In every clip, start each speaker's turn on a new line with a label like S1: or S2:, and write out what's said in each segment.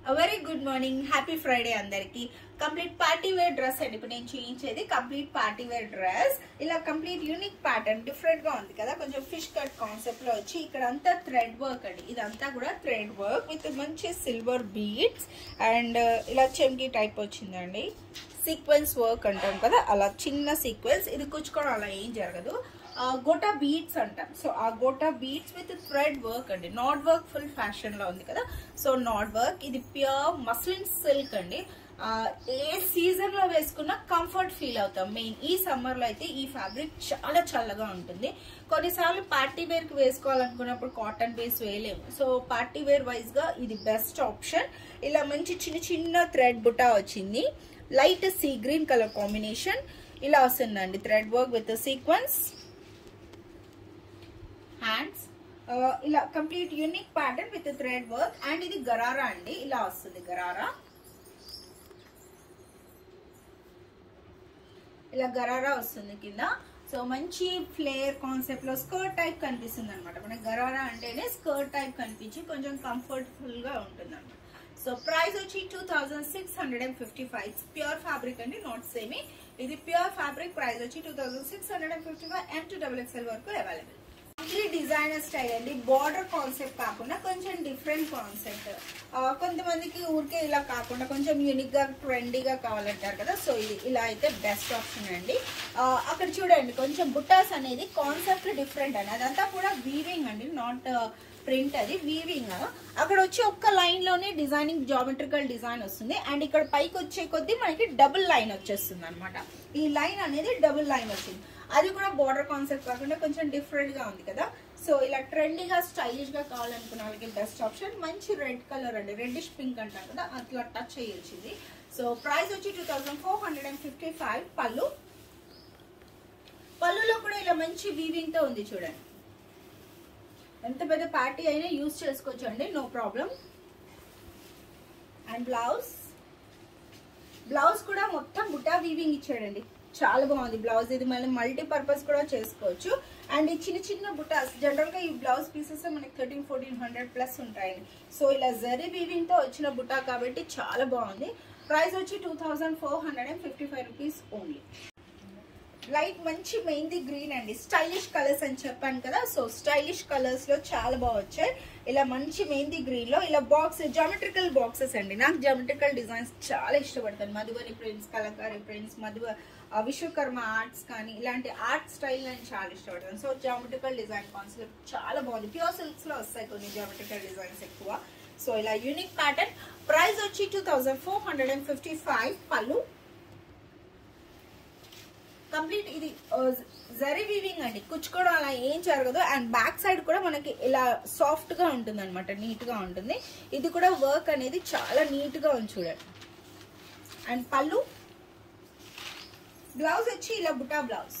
S1: very good morning happy Friday అందరికి complete party wear dress అండి ఇప్పుడు నేను చూపించేది కంప్లీట్ పార్టీ వేర్ డ్రెస్ ఇలా కంప్లీట్ యూనిక్ ప్యాటర్న్ డిఫరెంట్ గా ఉంది కదా కొంచెం ఫిష్ కట్ కాన్సెప్ట్ లో వచ్చి ఇక్కడ అంతా థ్రెడ్ వర్క్ అండి ఇదంతా కూడా థ్రెడ్ వర్క్ విత్ మంచి సిల్వర్ బీడ్స్ అండ్ ఇలా చెంకి టైప్ వచ్చిందండి సీక్వెన్స్ వర్క్ అంటాం కదా అలా చిన్న సీక్వెన్స్ ఇది కూర్చుకోవడం అలా ఏం జరగదు గోటా బీట్స్ అంటాం సో ఆ గోటా బీట్స్ విత్ థ్రెడ్ వర్క్ అండి నాట్ వర్క్ ఫుల్ ఫ్యాషన్ లో ఉంది కదా సో నాట్ వర్క్ ఇది ప్యూర్ మస్లిన్ సిల్క్ అండి ఆ, ఏ సీజన్ లో వేసుకున్నా కంఫర్ట్ ఫీల్ అవుతాం మెయిన్ ఈ సమ్మర్ లో అయితే ఈ ఫ్యాబ్రిక్ చాలా చల్లగా ఉంటుంది కొన్నిసార్లు పార్టీ వేర్ కి వేసుకోవాలనుకున్నప్పుడు కాటన్ బేస్ వేయలేము సో పార్టీ వేర్ వైజ్ గా ఇది బెస్ట్ ఆప్షన్ ఇలా మంచి చిన్న చిన్న థ్రెడ్ బుటా వచ్చింది light sea green colour combination ఇలా వస్తుందండి thread work with sequence hands ఇలా complete unique pattern with thread work and ఇది గరారా అండి ఇలా వస్తుంది గరారా ఇలా గరారా వస్తుంది కింద సో మంచి ఫ్లేర్ కాన్సెప్ట్ లో స్కర్ట్ టైప్ కనిపిస్తుంది అనమాట మనకి గరారా అంటేనే స్కర్ట్ టైప్ కనిపించి కొంచెం కంఫర్టబుల్ గా ఉంటుంది అనమాట సో ప్రైస్ వచ్చి two thousand six hundred and fifty five pure fabric అండి నాట్ సేమీ ఇది ప్యూర్ ఫ్యాబ్రిక్ ప్రైస్ వచ్చి two thousand six hundred and fifty five M two double XL వరకు అవైలబుల్ కంప్లీట్ డిజైనర్ స్టైల్ అండి border concept కాకుండా కొంచెం different concept కొంతమందికి ఊరికే ఇలా కాకుండా కొంచెం యూనిక్ గా ట్రెండీగా కావాలంటారు కదా సో ఇది ఇలా అయితే బెస్ట్ ఆప్షన్ అండి ఆ, అక్కడ చూడండి కొంచెం బుట్టాస్ అనేది కాన్సెప్ట్ డిఫరెంట్ అండి అదంతా కూడా వీవింగ్ అండి నాట్ ప్రింట్ అది వీవింగ్ అక్కడ వచ్చి ఒక్క లైన్ లోనే డిజైనింగ్ జామెట్రికల్ డిజైన్ వస్తుంది అండ్ ఇక్కడ పైకి వచ్చే కొద్దీ మనకి డబుల్ లైన్ వచ్చేస్తుంది అనమాట ఈ లైన్ అనేది డబుల్ లైన్ వచ్చింది అది కూడా బార్డర్ కాన్సెప్ట్ కాకుండా కొంచెం డిఫరెంట్ గా ఉంది కదా సో ఇలా ట్రెండీగా స్టైలిష్ గా కావాలనుకున్న వాళ్ళకి బెస్ట్ ఆప్షన్ మంచి రెడ్ కలర్ అండి రెడ్డిష్ పింక్ అంటాం కదా అట్లా టచ్ అయ్యొచ్చింది సో ప్రైస్ వచ్చి two thousand four hundred and fifty five పళ్ళు పళ్ళులో కూడా ఇలా మంచి వీవింగ్ తో ఉంది చూడండి ఎంత పెద్ద పార్టీ అయినా యూజ్ చేసుకోవచ్చు అండి no problem and blouse blouse కూడా మొత్తం బుట్టా వీవింగ్ ఇచ్చాడండి చాలా బాగుంది బ్లౌజ్ ఇది మళ్ళీ మల్టీ పర్పస్ కూడా చేసుకోవచ్చు అండ్ ఈ చిన్న చిన్న బుటాస్ జనరల్ గా ఈ బ్లౌజ్ పీసెస్ మనకి థర్టీన్ ఫోర్టీన్ హండ్రెడ్ ప్లస్ ఉంటాయండి సో ఇలా జరీ వీవింగ్ తో వచ్చిన బుటా కాబట్టి చాలా బాగుంది ప్రైస్ వచ్చి two thousand four hundred and fifty five rupees only light మంచి మెహందీ గ్రీన్ అండి స్టైలిష్ కలర్స్ అని చెప్పాను కదా సో స్టైలిష్ కలర్స్ లో చాలా బాగా వచ్చాయి ఇలా మంచి మెహందీ గ్రీన్ లో ఇలా బాక్స్ జామెట్రికల్ బాక్సెస్ అండి నాకు జామెట్రికల్ డిజైన్స్ చాలా ఇష్టపడతాను మధుబని ప్రింట్స్ కలకారి ప్రింట్స్ మధు ఆ, విశ్వకర్మ ఆర్ట్స్ కానీ ఇలాంటి ఆర్ట్ స్టైల్ నేను చాలా ఇష్టపడతాను సో జామెట్రికల్ డిజైన్ కాన్సెప్ట్ చాలా బాగుంది ప్యూర్ సిల్క్స్ లో వస్తాయి కొన్ని జామెట్రికల్ డిజైన్స్ ఎక్కువ సో ఇలా యూనిక్ ప్యాటర్న్ ప్రైస్ వచ్చి two thousand four hundred and fifty five పళ్ళు కంప్లీట్ ఇది జరీ వీవింగ్ అండి కుచ్చుకోవడం అలా ఏం జరగదు అండ్ బ్యాక్ సైడ్ కూడా మనకి ఇలా సాఫ్ట్ గా ఉంటుంది అనమాట నీట్ గా ఉంటుంది ఇది కూడా వర్క్ అనేది చాలా నీట్ గా ఉంది చూడండి అండ్ పళ్ళు బ్లౌజ్ వచ్చి ఇలా బుటా బ్లౌజ్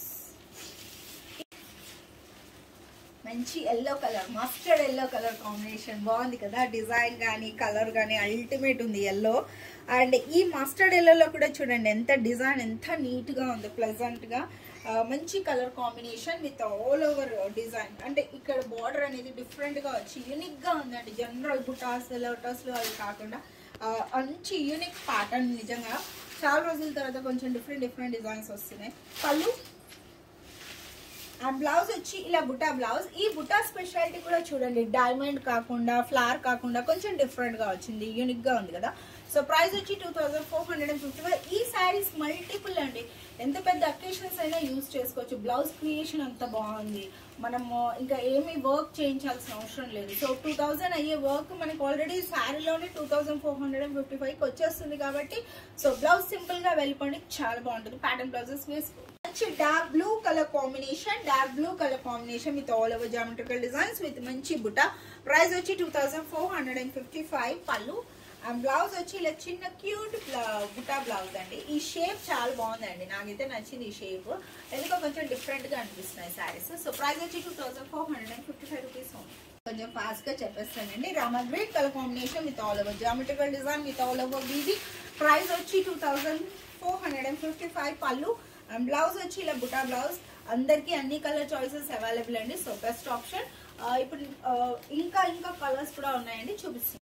S1: మంచి yellow colour mustard yellow colour combination బాగుంది కదా డిజైన్ కానీ కలర్ కానీ అల్టిమేట్ ఉంది ఎల్లో అండ్ ఈ మస్టర్డ్ ఎల్లోలో కూడా చూడండి ఎంత డిజైన్ ఎంత నీట్ గా ఉంది ప్లెజెంట్ గా ఆ, మంచి colour combination with all over design అంటే ఇక్కడ బార్డర్ అనేది డిఫరెంట్ గా వచ్చి యూనిక్ గా ఉందండి జనరల్ బుటాస్ లోటస్ లో అవి కాకుండా ఆ, మంచి యూనిక్ ప్యాటర్న్ నిజంగా చాలా రోజుల తర్వాత కొంచెం డిఫరెంట్ డిఫరెంట్ డిజైన్స్ వస్తున్నాయి పళ్ళు అండ్ బ్లౌజ్ వచ్చి ఇలా బుటా బ్లౌజ్ ఈ బుటా స్పెషాలిటీ కూడా చూడండి డైమండ్ కాకుండా ఫ్లవర్ కాకుండా కొంచెం డిఫరెంట్ గా వచ్చింది యూనిక్ గా ఉంది కదా సో ప్రైస్ వచ్చి two thousand four hundred and fifty five ఈ శారీస్ మల్టిపుల్ అండి ఎంత పెద్ద అకేషన్స్ అయినా యూజ్ చేసుకోవచ్చు బ్లౌజ్ క్రియేషన్ అంత బాగుంది మనము ఇంకా ఏమీ వర్క్ చేయించాల్సిన అవసరం లేదు సో టూ థౌసండ్ అయ్యే వర్క్ మనకి ఆల్రెడీ శారీలోనే two thousand four hundred and fifty ఫైవ్కి వచ్చేస్తుంది కాబట్టి సో బ్లౌజ్ సింపుల్ గా వెళ్ళిపోండి చాలా బాగుంటుంది ప్యాటర్న్ బ్లౌజెస్ వేసుకో మంచి dark blue colour combination dark blue colour combination with all over geometrical designs with మంచి బుట్ట ప్రైస్ వచ్చి two thousand four hundred and fifty five పళ్ళు అండ్ బ్లౌజ్ వచ్చి ఇలా చిన్న క్యూట్ బుటా బ్లౌజ్ అండి ఈ షేప్ చాలా బాగుందండి నాకైతే నచ్చింది ఈ షేప్ ఎందుకో కొంచెం డిఫరెంట్ గా అనిపిస్తున్నాయి శారీస్ సో ప్రైస్ వచ్చి two thousand four hundred and fifty five rupees కొంచెం ఫాస్ట్ గా చెప్పేస్తానండి Rama green colour combination with all over geometrical design with all over బీబీ ప్రైస్ వచ్చి two thousand four hundred and fifty five పళ్ళు and blouse వచ్చి ఇలా బుటా బ్లౌజ్ అందరికి అన్ని కలర్ చాయిసెస్ అవైలబుల్ అండి సో బెస్ట్ ఆప్షన్ ఇప్పుడు ఆ, ఇంకా ఇంకా కలర్స్ కూడా ఉన్నాయండి చూపిస్తాను grey colour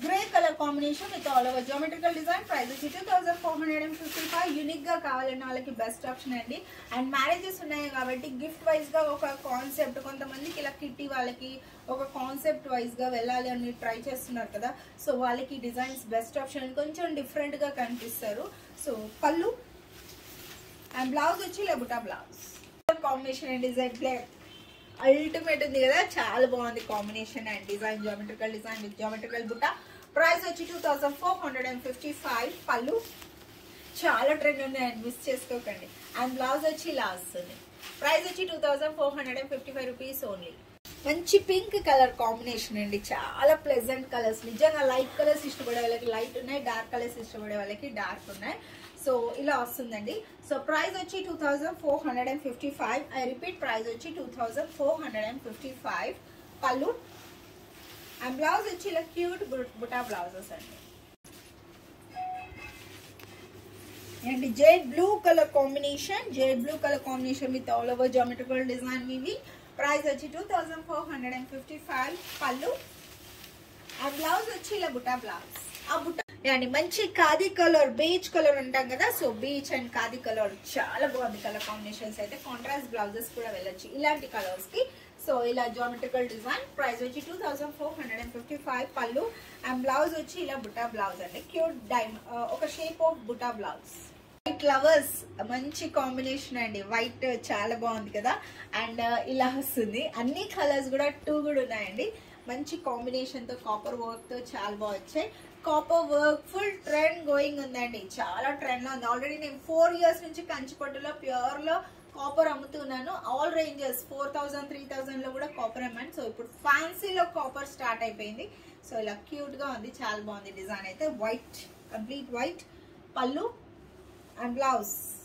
S1: colour combination with all over geometrical design price వచ్చి two thousand four hundred and fifty five unique గా కావాలన్న వాళ్ళకి బెస్ట్ ఆప్షన్ అండి అండ్ మ్యారేజెస్ ఉన్నాయి కాబట్టి గిఫ్ట్ వైజ్ గా ఒక కాన్సెప్ట్ కొంతమందికి ఇలా కిట్టి వాళ్ళకి ఒక కాన్సెప్ట్ వైజ్ గా వెళ్ళాలి అని ట్రై చేస్తున్నారు కదా సో వాళ్ళకి డిజైన్స్ బెస్ట్ ఆప్షన్ కొంచెం డిఫరెంట్ గా కనిపిస్తారు సో పళ్ళు అండ్ బ్లౌజ్ వచ్చి లెబుటా blouse combination and design black ultimate ఉంది కదా చాలా బాగుంది combination and design geometrical design with geometrical బుట్ట ప్రైస్ వచ్చి two thousand four hundred and fifty five పళ్ళు చాలా ట్రెండ్ ఉంది అండ్ మిస్ చేసుకోకండి అండ్ బ్లౌజ్ వచ్చి ఇలా వస్తుంది ప్రైస్ వచ్చి two thousand four hundred and fifty five rupees only మంచి పింక్ కలర్ కాంబినేషన్ అండి చాలా ప్లెజెంట్ కలర్స్ నిజంగా లైట్ కలర్స్ ఇష్టపడే వాళ్ళకి లైట్ ఉన్నాయి డార్క్ కలర్స్ ఇష్టపడే వాళ్ళకి డార్క్ ఉన్నాయి సో ఇలా వస్తుందండి సో ప్రైస్ వచ్చి two thousand four hundred and fifty five I repeat price వచ్చి two thousand four hundred and fifty five పళ్ళు అండ్ బ్లౌజ్ వచ్చి ఇలా క్యూట్ బుటా బ్లౌజెస్ అండి and jade blue colour combination jade blue colour combination with all over geometrical design ఇవి price వచ్చి two thousand four hundred and fifty five పళ్ళు ఆ blouse వచ్చి ఇలా బుటా బ్లౌజ్ ఆ బుట్ట అండి మంచి ఖాదీ కలర్ బీచ్ కలర్ అంటాం కదా సో బీచ్ అండ్ ఖాదీ కలర్ చాలా బాగుంది కలర్ కాంబినేషన్స్ అయితే కాంట్రాస్ట్ బ్లౌజెస్ కూడా వెళ్ళొచ్చు ఇలాంటి కలర్స్ కి సో ఇలా జామెట్రికల్ డిజైన్ ప్రైస్ వచ్చి two thousand four hundred and fifty five పళ్ళు అండ్ బ్లౌజ్ వచ్చి ఇలా బుటా బ్లౌజ్ అండి క్యూట్ డైమ్ ఒక షేప్ ఆఫ్ బుటా బ్లౌజ్ వైట్ ఫ్లవర్స్ మంచి కాంబినేషన్ అండి వైట్ చాలా బాగుంది కదా అండ్ ఇలా వస్తుంది అన్ని కలర్స్ కూడా టూ కూడా ఉన్నాయండి మంచి కాంబినేషన్ తో కాపర్ వర్క్ తో చాలా బాగా వచ్చాయి copper work full trend going ఉందండి చాలా ట్రెండ్ లో ఉంది ఆల్రెడీ నేను ఫోర్ ఇయర్స్ నుంచి కంచిపట్టులో ప్యూర్ లో కాపర్ అమ్ముతున్నాను all ranges four thousand three thousand లో కూడా కాపర్ అమ్మాను సో ఇప్పుడు ఫ్యాన్సీలో కాపర్ స్టార్ట్ అయిపోయింది సో ఇలా క్యూట్ గా ఉంది చాలా బాగుంది డిజైన్ అయితే వైట్ కంప్లీట్ వైట్ పళ్ళు అండ్ బ్లౌజ్